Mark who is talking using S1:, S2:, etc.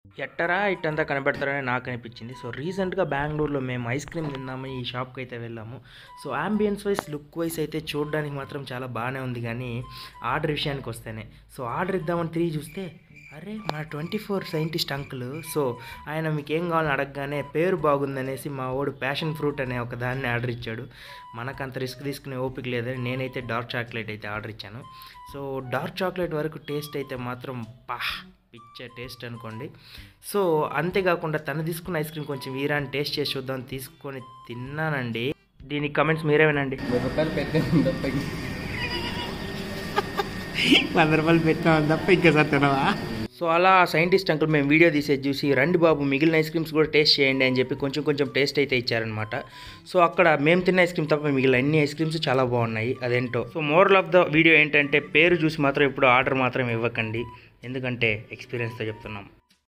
S1: ఎట్టరా ఇట్టంతా కనబెడతారని నాకు అనిపించింది సో రీసెంట్గా బెంగళూరులో మేము ఐస్ క్రీమ్ తిన్నాము ఈ షాప్కి అయితే వెళ్ళాము so ambience wise look wise అయితే చూడడానికి మాత్రం చాలా బాగానే ఉంది కానీ ఆర్డర్ విషయానికి వస్తేనే సో ఆర్డర్ ఇద్దామని తిరిగి చూస్తే అరే మన twenty four scientist uncle so ఆయన మీకు ఏం కావాలని అడగగానే పేరు బాగుందనేసి మా వాడు ప్యాషన్ ఫ్రూట్ అనే ఒక దాన్ని ఆర్డర్ ఇచ్చాడు మనకు అంత రిస్క్ తీసుకునే ఓపిక లేదని నేనైతే డార్క్ చాక్లెట్ అయితే ఆర్డర్ ఇచ్చాను సో డార్క్ చాక్లెట్ వరకు టేస్ట్ అయితే మాత్రం పా పిచ్చే టేస్ట్ అనుకోండి సో అంతేకాకుండా తను తీసుకున్న ఐస్ క్రీమ్ కొంచెం వీరాన్ని టేస్ట్ చేసి చూద్దాం తీసుకొని తిన్నానండి దీనికి కమెంట్స్ మీరే వినండి
S2: వంద రూపాయలు పెట్టాను తప్ప
S3: వంద రూపాయలు పెట్టినావు తప్ప ఇంకోసారి తినవా
S1: సో అలా సైంటిస్ట్ అంకుల్ మేము వీడియో తీసేది చూసి రండి బాబు మిగిలిన ఐస్ క్రీమ్స్ కూడా టేస్ట్ చేయండి అని చెప్పి కొంచెం కొంచెం టేస్ట్ అయితే ఇచ్చారనమాట సో అక్కడ మేము తిన్న ఐస్ క్రీమ్ తప్ప మిగిలిన అన్ని ఐస్ క్రీమ్స్ చాలా బాగున్నాయి అదేంటో so moral of the video ఏంటంటే పేరు చూసి మాత్రం ఎప్పుడు ఆర్డర్ మాత్రం ఇవ్వకండి ఎందుకంటే ఎక్స్పీరియన్స్తో చెప్తున్నాం